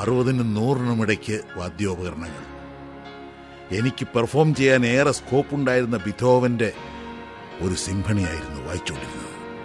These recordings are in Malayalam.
അറുപതിനും നൂറിനും ഇടയ്ക്ക് വാദ്യോപകരണങ്ങൾ എനിക്ക് പെർഫോം ചെയ്യാൻ ഏറെ സ്കോപ്പ് ഉണ്ടായിരുന്ന ബിഥോവന്റെ ഒരു സിംഫണിയായിരുന്നു വായിച്ചുകൊണ്ടിരുന്നത്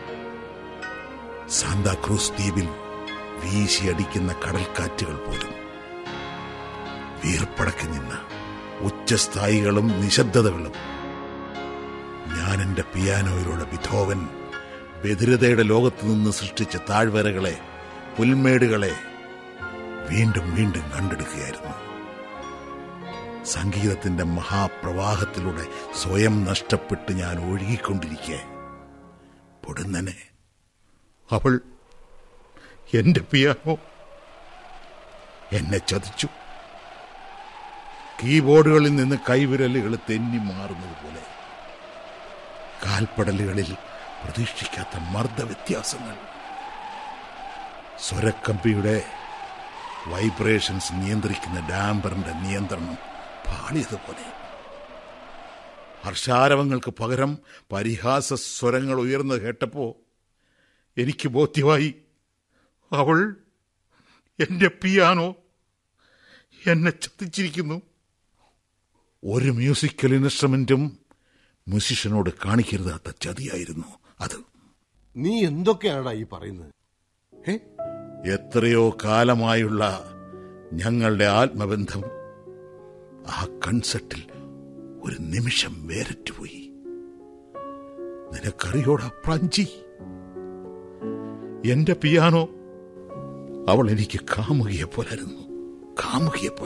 സാന്താക്രൂസ് ദ്വീപിൽ വീശിയടിക്കുന്ന കടൽക്കാറ്റുകൾ പോലും വീർപ്പടക്കി നിന്ന ഉച്ചസ്ഥായികളും നിശബ്ദതകളും ഞാൻ എന്റെ പിയാനോയിലൂടെ ബിഥോവൻ ബധിരതയുടെ ലോകത്ത് നിന്ന് സൃഷ്ടിച്ച താഴ്വരകളെ പുൽമേടുകളെ വീണ്ടും വീണ്ടും കണ്ടെടുക്കുകയായിരുന്നു സംഗീതത്തിന്റെ മഹാപ്രവാഹത്തിലൂടെ സ്വയം നഷ്ടപ്പെട്ട് ഞാൻ ഒഴുകിക്കൊണ്ടിരിക്കെ പൊടുന്നനെ അവൾ എന്റെ പിയാനോ എന്നെ ചതിച്ചു കീബോർഡുകളിൽ നിന്ന് കൈവിരലുകൾ തെന്നി മാറുന്നത് പോലെ കാൽപ്പടലുകളിൽ പ്രതീക്ഷിക്കാത്ത മർദ്ദവ്യത്യാസങ്ങൾ സ്വരക്കമ്പിയുടെ വൈബ്രേഷൻസ് നിയന്ത്രിക്കുന്ന ഡാംബറിന്റെ നിയന്ത്രണം പാളിയതുപോലെ ഹർഷാരവങ്ങൾക്ക് പകരം പരിഹാസ സ്വരങ്ങൾ ഉയർന്നത് കേട്ടപ്പോ എനിക്ക് ബോധ്യമായി അവൾ എന്റെ പിയാനോ എന്നെ ചതിച്ചിരിക്കുന്നു ഒരു മ്യൂസിക്കൽ ഇൻസ്ട്രുമെന്റും മ്യൂസിഷ്യനോട് കാണിക്കരുതാത്ത ചതിയായിരുന്നു അത് നീ എന്തൊക്കെയാണടാ ഈ പറയുന്നത് ഏ എത്രയോ കാലമായുള്ള ഞങ്ങളുടെ ആത്മബന്ധം ആ കൺസെർട്ടിൽ ഒരു നിമിഷം വേരറ്റുപോയി നിനക്കറിയോടാ പ്രാഞ്ചി എന്റെ പിയാനോ അവൾ എനിക്ക് കാമുകിയെ പോലായിരുന്നു കാമുകിയെ പോലെ